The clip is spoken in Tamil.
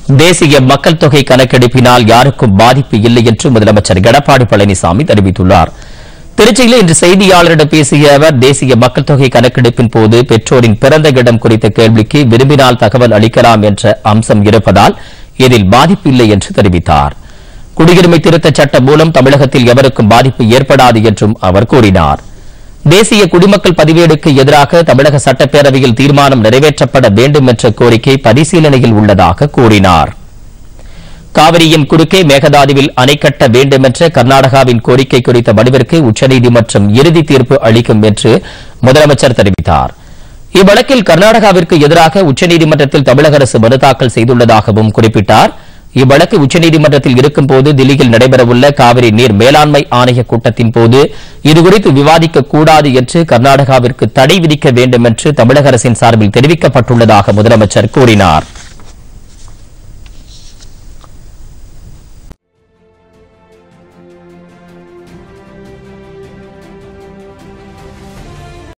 தேசிய மக்கள் தொகை கணக்கெடுப்பினால் யாருக்கும் பாதிப்பு இல்லை என்று முதலமைச்சர் எடப்பாடி பழனிசாமி தெரிவித்துள்ளார் திருச்சியில் இன்று செய்தியாளரிடம் பேசிய அவர் தேசிய மக்கள் தொகை கணக்கெடுப்பின் போது பெற்றோரின் பிறந்த இடம் குறித்த கேள்விக்கு விரும்பினால் தகவல் அளிக்கலாம் என்ற அம்சம் இருப்பதால் இதில் பாதிப்பு இல்லை என்று தெரிவித்தார் குடியுரிமை திருத்தச் சட்டம் மூலம் தமிழகத்தில் எவருக்கும் பாதிப்பு ஏற்படாது என்றும் அவர் கூறினார் தேசிய குடிமக்கள் பதிவேடுக்கு எதிராக தமிழக சட்டப்பேரவையில் தீர்மானம் நிறைவேற்றப்பட வேண்டும் என்ற கோரிக்கை பரிசீலனையில் உள்ளதாக கூறினார் காவிரியின் குறுக்கே மேகதாதுவில் அணை கட்ட வேண்டும் என்ற கர்நாடகாவின் கோரிக்கை குறித்த மனுவிற்கு உச்சநீதிமன்றம் இறுதி தீர்ப்பு அளிக்கும் என்று முதலமைச்சர் தெரிவித்தார் இவ்வழக்கில் கர்நாடகாவிற்கு எதிராக உச்சநீதிமன்றத்தில் தமிழக அரசு மனு தாக்கல் செய்துள்ளதாகவும் குறிப்பிட்டார் இவ்வழக்கு உச்சநீதிமன்றத்தில் இருக்கும்போது தில்லியில் நடைபெறவுள்ள காவிரி நீர் மேலாண்மை ஆணைய கூட்டத்தின் போது இதுகுறித்து விவாதிக்க கூடாது என்று கர்நாடகாவிற்கு தடை விதிக்க வேண்டும் என்று தமிழக அரசின் சார்பில் தெரிவிக்கப்பட்டுள்ளதாக முதலமைச்சர் கூறினார்